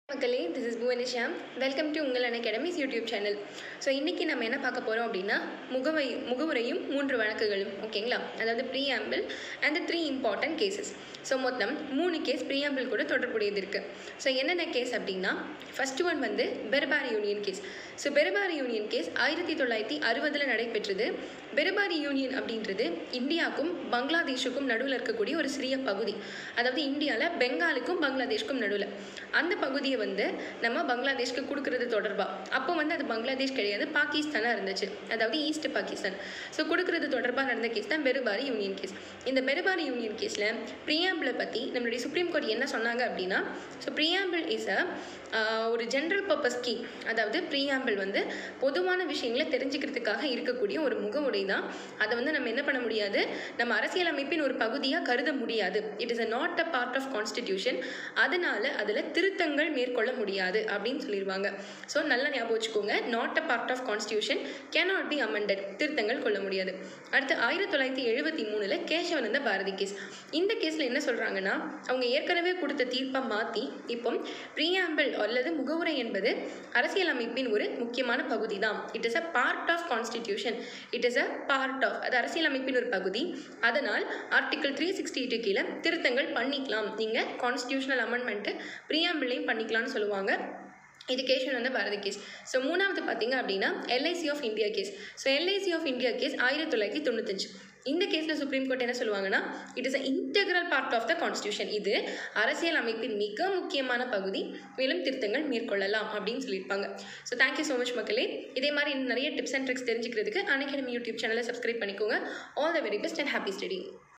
மக்களே this is புவனிஷாம் welcome to உங்கள் அகாடமிஸ் யூடியூப் சேனல் ஸோ இன்றைக்கி நம்ம என்ன பார்க்க போகிறோம் அப்படின்னா முகவை முகவுரையும் மூன்று வழக்குகளும் ஓகேங்களா அதாவது preamble and three important cases so மொத்தம் மூணு கேஸ் ப்ரீஆம்பிள் கூட தொடர்புடையது இருக்குது ஸோ என்னென்ன கேஸ் அப்படின்னா ஃபர்ஸ்ட் ஒன் வந்து Berubari union case so Berubari union case ஆயிரத்தி தொள்ளாயிரத்தி அறுபதில் நடைபெற்றது பெர்பாரி யூனியன் அப்படின்றது இந்தியாவுக்கும் பங்களாதேஷுக்கும் நடுவில் இருக்கக்கூடிய ஒரு சிறிய பகுதி அதாவது இந்தியாவில் பெங்காலுக்கும் பங்களாதேஷ்க்கும் நடுவில் அந்த பகுதியை வந்து நம்ம பங்களாதேஷ்க்கு கொடுக்கறது தொடர்பாக அப்போ வந்து அது பங்களாதேஷ் கிடையாது பாகிஸ்தானாக இருந்துச்சு அதாவது ஈஸ்ட் பாகிஸ்தான் ஸோ கொடுக்கறது தொடர்பாக நடந்த கேஸ் தான் பெருபாரி யூனியன் கேஸ் இந்த பெருபாரி யூனியன் கேஸில் ப்ரியாம்பிளை பற்றி நம்மளுடைய சுப்ரீம் கோர்ட் என்ன சொன்னாங்க அப்படின்னா ஸோ ப்ரியாம்பிள் இஸ் அ ஒரு ஜென்ரல் பர்பஸ் கீ அதாவது ப்ரீஆம்பிள் வந்து பொதுவான விஷயங்களை தெரிஞ்சுக்கிறதுக்காக இருக்கக்கூடிய ஒரு முகவுரை தான் அதை வந்து நம்ம என்ன பண்ண முடியாது நம்ம அரசியலமைப்பின் ஒரு பகுதியாக கருத முடியாது it is a not a part of constitution அதனால் அதில் திருத்தங்கள் மேற்கொள்ள முடியாது அப்படின்னு சொல்லிடுவாங்க ஸோ நல்லா ஞாபகம் வச்சுக்கோங்க not a part of constitution cannot be amended திருத்தங்கள் கொள்ள முடியாது அடுத்து ஆயிரத்தி தொள்ளாயிரத்தி எழுபத்தி மூணில் கேசவனந்த பாரதி கேஸ் இந்த கேஸில் என்ன சொல்கிறாங்கன்னா அவங்க ஏற்கனவே கொடுத்த தீர்ப்பை மாற்றி இப்போ ப்ரீஆம்பிள் அல்லது முகவுரை என்பது அரசியலமைப்பின் ஒரு முக்கியமான பகுதி தான் it is a part of constitution it is a part of அது அரசியலமைப்பின் ஒரு பகுதி அதனால் ஆர்டிகல் த்ரீ சிக்ஸ்டி எயிட்டு கீழே திருத்தங்கள் பண்ணிக்கலாம் நீங்கள் கான்ஸ்டியூஷனல் அமெண்ட்மெண்ட்டு ப்ரீஆம்பிளையும் பண்ணிக்கலாம்னு சொல்லுவாங்க இது கேஷன் வந்து பாரதி கேஸ் ஸோ மூணாவது பார்த்தீங்க அப்படின்னா LIC of India case so LIC of India case ஆயிரத்தி தொள்ளாயிரத்தி தொண்ணூத்தஞ்சு இந்த கேஸில் சுப்ரீம் கோர்ட் என்ன சொல்லுவாங்கன்னா it is a integral part of the constitution இது அரசியல் அமைப்பின் மிக முக்கியமான பகுதி மேலும் திருத்தங்கள் மேற்கொள்ளலாம் அப்படின்னு சொல்லியிருப்பாங்க ஸோ தேங்க்யூ ஸோ மச் மக்களே இதே மாதிரி இன்னும் நிறைய டிப்ஸ் அண்ட் ட்ரிக்ஸ் தெரிஞ்சுக்கிறதுக்கு அன்அகாடமி யூடியூப் சேனலை சப்ஸ்கிரைப் பண்ணிக்கோங்க all the very best and happy study